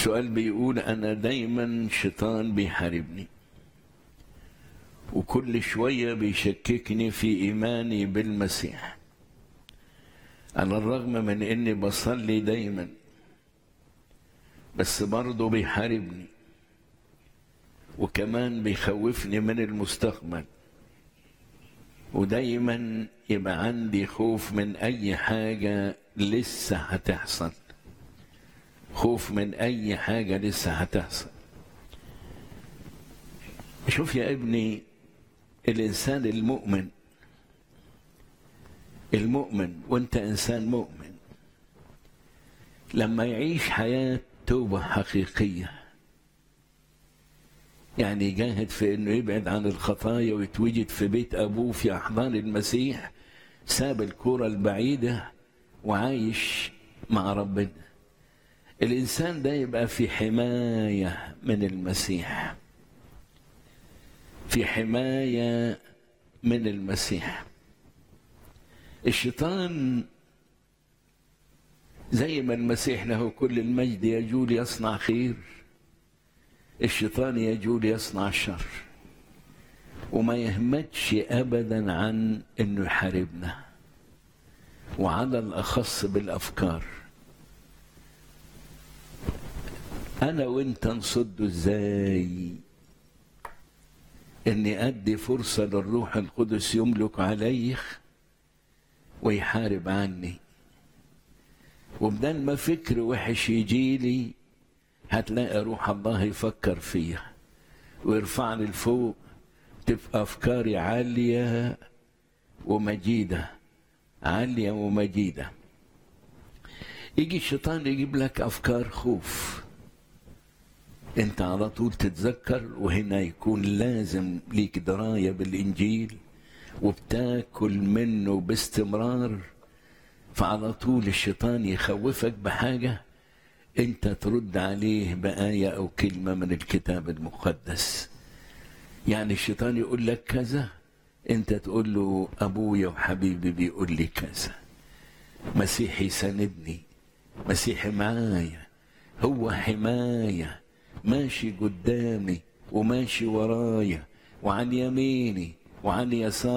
سؤال بيقول أنا دايما شيطان بيحاربني وكل شوية بيشككني في إيماني بالمسيح على الرغم من إني بصلي دايما بس برضه بيحاربني وكمان بيخوفني من المستقبل ودايما يبقى عندي خوف من أي حاجة لسه هتحصل خوف من أي حاجة لسه هتحصل شوف يا ابني الإنسان المؤمن المؤمن وانت إنسان مؤمن لما يعيش حياة توبة حقيقية يعني يجاهد في انه يبعد عن الخطايا ويتوجد في بيت ابوه في احضان المسيح ساب الكرة البعيدة وعايش مع ربنا الانسان ده يبقى في حماية من المسيح في حماية من المسيح الشيطان زي ما المسيح له كل المجد يجول يصنع خير الشيطان يجول يصنع شر وما يهمتش ابدا عن انه يحاربنا وعلى الاخص بالافكار انا وانت نصده ازاي اني ادي فرصه للروح القدس يملك علي ويحارب عني وبدل ما فكر وحش يجيلي هتلاقي روح الله يفكر فيها ويرفعني لفوق تبقى افكاري عاليه ومجيده عاليه ومجيده يجي الشيطان يجيب لك افكار خوف انت على طول تتذكر وهنا يكون لازم ليك درايه بالانجيل وبتاكل منه باستمرار فعلى طول الشيطان يخوفك بحاجه انت ترد عليه بآية أو كلمة من الكتاب المقدس يعني الشيطان يقول لك كذا انت تقول له أبويا وحبيبي بيقول لي كذا مسيحي ساندني مسيحي معايا هو حماية ماشي قدامي وماشي ورايا وعن يميني وعن يساري